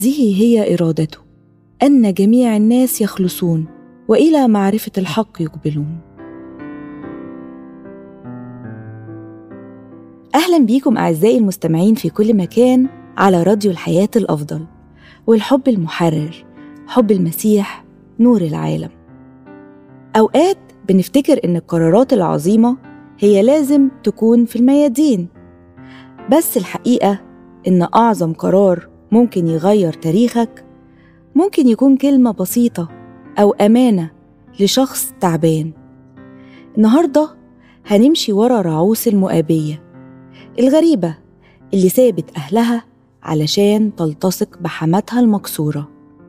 هذه هي إرادته أن جميع الناس يخلصون وإلى معرفة الحق يقبلون أهلا بيكم أعزائي المستمعين في كل مكان على راديو الحياة الأفضل والحب المحرر حب المسيح نور العالم أوقات بنفتكر إن القرارات العظيمة هي لازم تكون في الميادين بس الحقيقة إن أعظم قرار ممكن يغير تاريخك ممكن يكون كلمة بسيطة أو أمانة لشخص تعبان النهاردة هنمشي ورا رعوس المؤابية الغريبة اللي سابت أهلها علشان تلتصق بحماتها المكسورة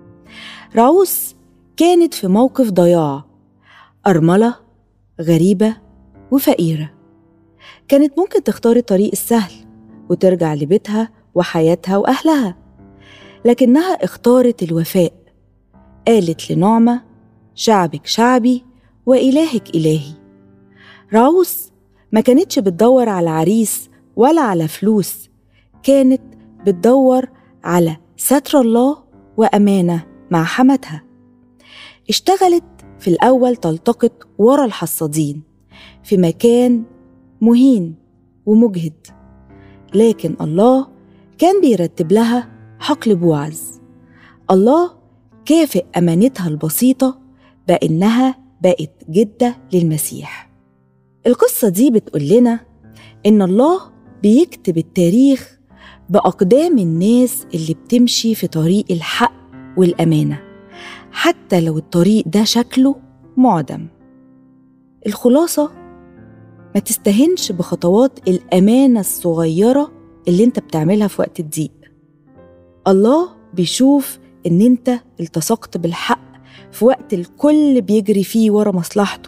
رعوس كانت في موقف ضياع أرملة غريبة وفقيرة كانت ممكن تختار الطريق السهل وترجع لبيتها وحياتها وأهلها لكنها اختارت الوفاء قالت لنعمة شعبك شعبي وإلهك إلهي رعوس ما كانتش بتدور على عريس ولا على فلوس كانت بتدور على ستر الله وأمانة مع حماتها اشتغلت في الأول تلتقط ورا الحصادين في مكان مهين ومجهد لكن الله كان بيرتب لها حقل بوعز الله كافئ أمانتها البسيطة بأنها بقت جدة للمسيح القصة دي بتقول لنا إن الله بيكتب التاريخ بأقدام الناس اللي بتمشي في طريق الحق والأمانة حتى لو الطريق ده شكله معدم الخلاصة ما تستهنش بخطوات الأمانة الصغيرة اللي انت بتعملها في وقت الضيق الله بيشوف ان انت التصقت بالحق في وقت الكل بيجري فيه ورا مصلحته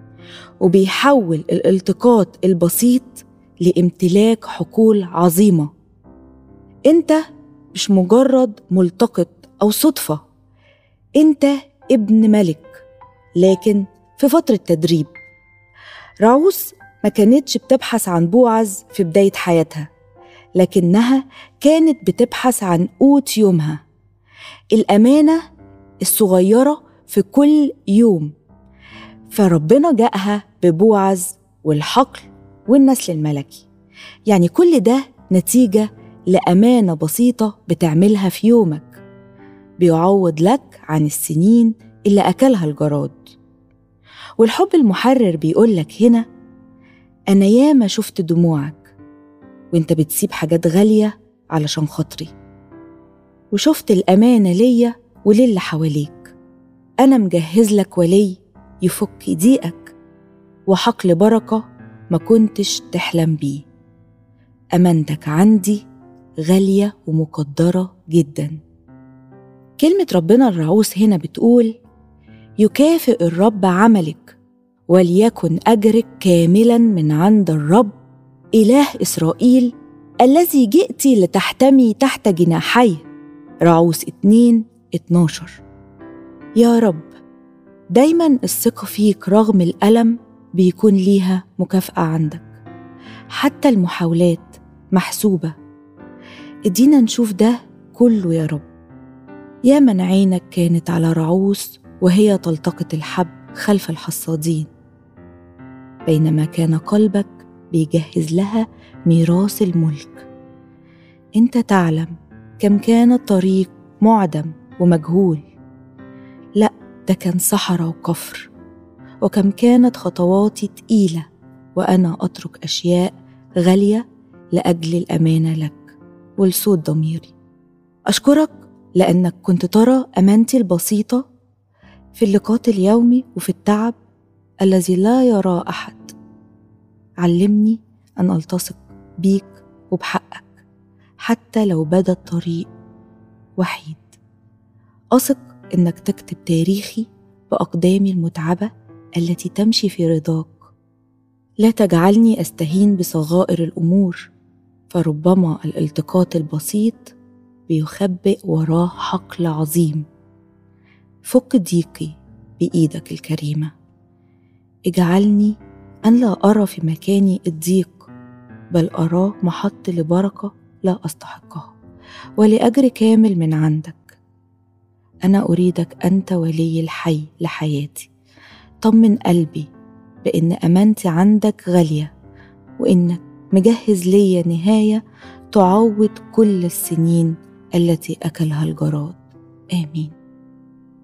وبيحول الالتقاط البسيط لامتلاك حقول عظيمه انت مش مجرد ملتقط او صدفه انت ابن ملك لكن في فتره تدريب راعوس ما كانتش بتبحث عن بوعز في بدايه حياتها لكنها كانت بتبحث عن قوت يومها الامانه الصغيره في كل يوم فربنا جاءها ببوعز والحقل والنسل الملكي يعني كل ده نتيجه لامانه بسيطه بتعملها في يومك بيعوض لك عن السنين اللي اكلها الجراد والحب المحرر بيقولك هنا انا ياما شفت دموعك وانت بتسيب حاجات غاليه علشان خاطري وشفت الامانه ليا وللي حواليك انا مجهز لك ولي يفك ضيقك وحقل بركه ما كنتش تحلم بيه امانتك عندي غاليه ومقدره جدا كلمه ربنا الرعوس هنا بتقول يكافئ الرب عملك وليكن اجرك كاملا من عند الرب اله اسرائيل الذي جئت لتحتمي تحت جناحيه رعوس 2 12 يا رب دايما الثقة فيك رغم الألم بيكون ليها مكافأة عندك حتى المحاولات محسوبة ادينا نشوف ده كله يا رب يا من عينك كانت على رعوس وهي تلتقط الحب خلف الحصادين بينما كان قلبك بيجهز لها ميراث الملك انت تعلم كم كان الطريق معدم ومجهول لا ده كان صحراء وكفر وكم كانت خطواتي تقيله وانا اترك اشياء غاليه لاجل الامانه لك ولصوت ضميري اشكرك لانك كنت ترى امانتي البسيطه في اللقاط اليومي وفي التعب الذي لا يرى احد علمني ان التصق بيك وبحقك حتى لو بدا الطريق وحيد اثق انك تكتب تاريخي باقدامي المتعبه التي تمشي في رضاك لا تجعلني استهين بصغائر الامور فربما الالتقاط البسيط بيخبئ وراه حقل عظيم فك ضيقي بايدك الكريمه اجعلني ان لا ارى في مكاني الضيق بل اراه محط لبركه لا استحقها ولأجر كامل من عندك أنا أريدك أنت ولي الحي لحياتي طمن قلبي بإن أمانتي عندك غالية وإنك مجهز ليا نهاية تعوض كل السنين التي أكلها الجراد آمين